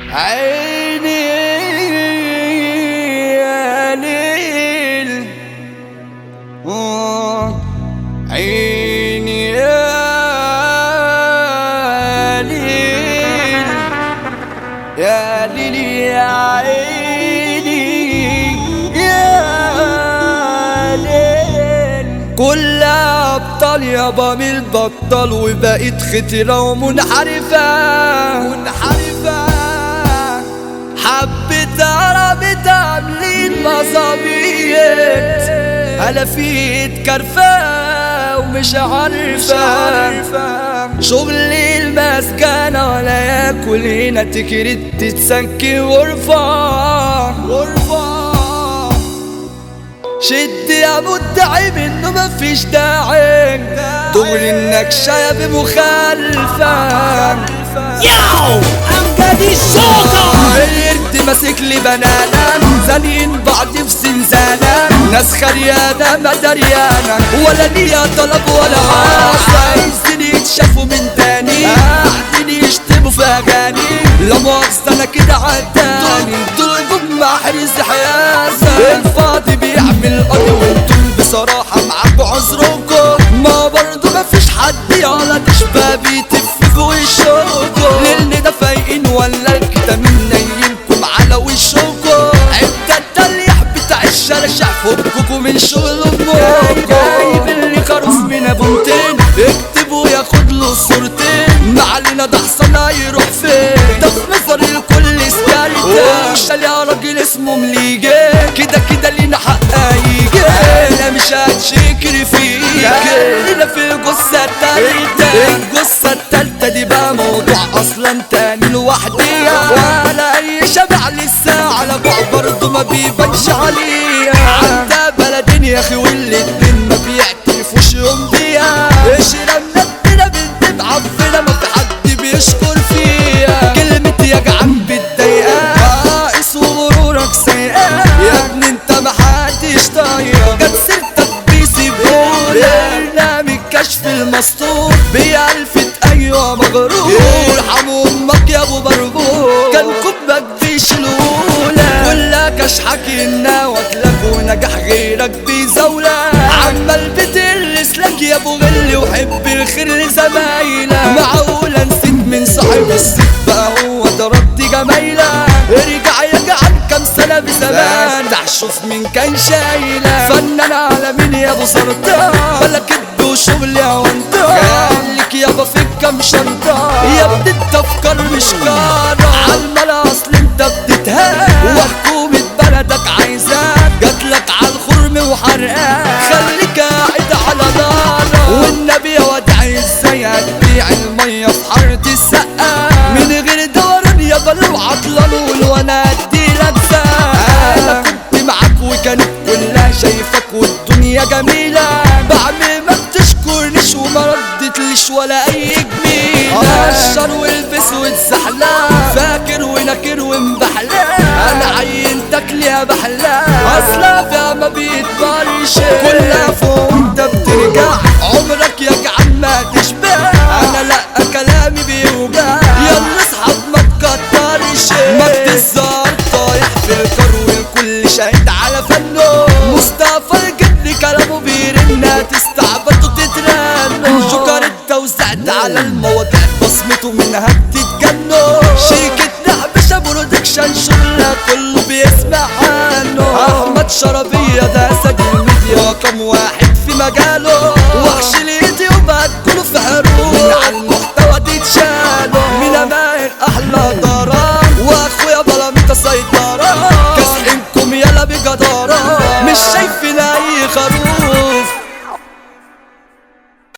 عيني يا ليل آه، عيني يا ليل يا ليل يا عيني يا ليل كلها ابطال يابا من البطل وبقيت خترة ومنحرفة منحرفة حبيت عربت عاملين مظابيط هلفيت كرفة ومش عارفة شغل المسكنة ولا ياكل هنا تكرت تتسكي غرفة غرفة شد يا مدعي منه مفيش داعي تقول انك شاب مخالفة ياو امجد الشوطة القرد ماسك لي بنانا زانين بعض في زنزانة ناس خريانة ما دريانة ولا ليا طلب ولا عاصة عايزين يتشافوا من تاني قاعدين يشتموا في اغاني لا مؤاخذة انا كده عداني دول محرز حياسة الفاضي بيعمل قضي وانتم بصراحة معاكوا عذركم ما برضو مفيش حد يلا تشبه بيتف في وشكم ليلنا ده فايقين ولا الكتامين نايمكم على وشكم عدة التليح بتاع الشرشع فككوا من شغل امكم جايب اللي خروف من ابونتين اكتبوا ياخد له صورتين ما علينا ده حصل هيروح فين ده في نظر الكل سكارتة شال يا راجل اسمه مليجي كده كده لينا حق هيجي انا مش هتشكر فيك انا في الجثة التالتة الجثة التالتة دي بقى موضوع اصلا تاني لوحديها ولا اي شبع لسه على بعض برضه ما بيبانش عليها عندها بلدين يا اخي والاتنين ما بيعترفوش يوم بيها اشرب نبتنا بنت معفنة ما في حد بيشكر فيها كلمة يا جعان بتضايقها ناقص وغرورك سيئة يا ابني انت ما حدش طايق جت سيرتك بيسيبهولك برنامج كشف المسطور بألفة ايوه مغرور ارحموا امك يا ابو بربور كان كبك بيشيلهولك كلها كشحك انها واكلك ونجاح غيرك بيزولك عمال بترس لك يا ابو غل وحب الخير لزمايلك معقولة نسيت من صاحب الست بقى هو ضربت جمايلك ارجع يا جعان كام سنة بزمان شوف مين كان شايلك فنان على مين يا ابو سرطان بلا كدب وشغل يا وانطان خليك يابا في كام شنطة يا ابني التفكر مش كارة عالمال اصل انت بتتهان وحكومة بلدك عايزاك جاتلك عالخرم وحرقان خليك قاعد على نارة والنبي يا ودعي ازاي هتبيع المية في حارة السقا من غير دوران يابا لو عطلان قول وانا اديلك زقا انا كنت معاك وكانت كلها شايفك والدنيا جميلة بعمل ما بتشكرنيش وما ردتليش ولا اي جميلة قشر والبس واتزحلق فاكر وناكر ومبحلق انا عينتك ليها بحلق اصلا فيها ما بيتبرش كلها فوق وانت بترجع عمرك يا جعان ما تشبع انا لا كلامي بيوجع يلا اصحاب ما تكترش مجد الزار طايح في الكرو الكل شاهد على فنه مصطفى الجد كلامه بيرن تستعبط وتترن جوكر اتوزعت على المواضيع بصمته منها بتتجنن شيكة نحبشة برودكشن شغلها كله بيسمع عنه احمد شربية ده اسد الميديا رقم واحد في مجاله